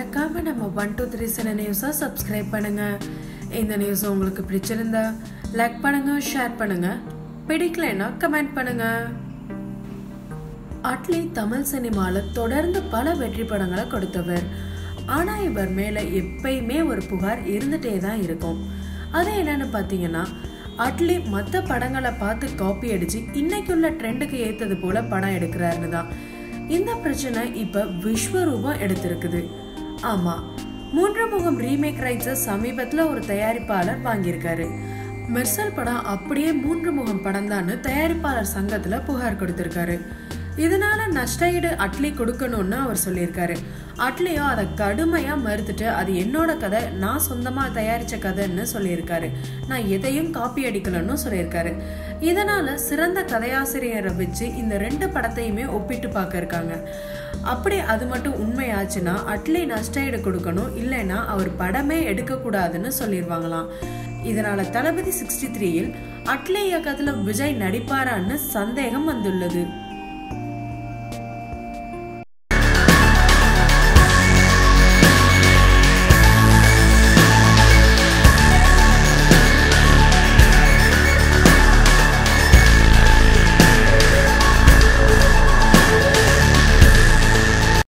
மறக்காம நம்ம one two three சில நியூஸை சப்ஸ்கிரைப் பண்ணுங்க இந்த நியூஸ் உங்களுக்கு பிடிச்சிருந்தா லைக் பண்ணுங்க ஷேர் பண்ணுங்க பிடிக்கலைன்னா கமெண்ட் பண்ணுங்க அட்லி தமிழ் சினிமால தொடர்ந்து பல வெற்றி படங்களை கொடுத்தவர் ஆனா இவர் மேல எப்பயுமே ஒரு புகார் இருந்துட்டே தான் இருக்கும் அது என்னன்னு பாத்தீங்கன்னா அட்லி மற்ற படங்களை பார்த்து காப்பி அடிச்சு இன்னைக்குள்ள ட்ரெண்டுக்கு ஏத்தது போல படம் எடுக்கிறாருன்னு தான் இந்த பிரச்சனை இப்ப விஸ்வரூபம் எடுத்திருக்குது ஆமா மூன்று முகம் ரீமேக் ரைட்ஸை சமீபத்துல ஒரு தயாரிப்பாளர் வாங்கியிருக்காரு மெர்சல் படம் அப்படியே மூன்று முகம் படம் தான் தயாரிப்பாளர் சங்கத்துல புகார் கொடுத்திருக்காரு இதனால நஷ்டஈடு அட்லி கொடுக்கணும்னு அவர் சொல்லியிருக்காரு அட்லியோ அதை கடுமையா மறுத்துட்டு அது என்னோட கதை நான் சொந்தமா தயாரிச்ச கதைன்னு சொல்லியிருக்காரு நான் எதையும் காப்பி அடிக்கலன்னு சொல்லியிருக்காரு இதனால சிறந்த கதையாசிரியரை வச்சு இந்த ரெண்டு படத்தையுமே ஒப்பிட்டு பார்க்க இருக்காங்க அப்படி அது மட்டும் உண்மையாச்சுன்னா அட்லி நஷ்டஈடு கொடுக்கணும் இல்லைன்னா அவர் படமே எடுக்கக்கூடாதுன்னு சொல்லிடுவாங்களாம் இதனால தளபதி சிக்ஸ்டி த்ரீயில் அட்லி இயக்கத்துல விஜய் நடிப்பாரான்னு சந்தேகம் வந்துள்ளது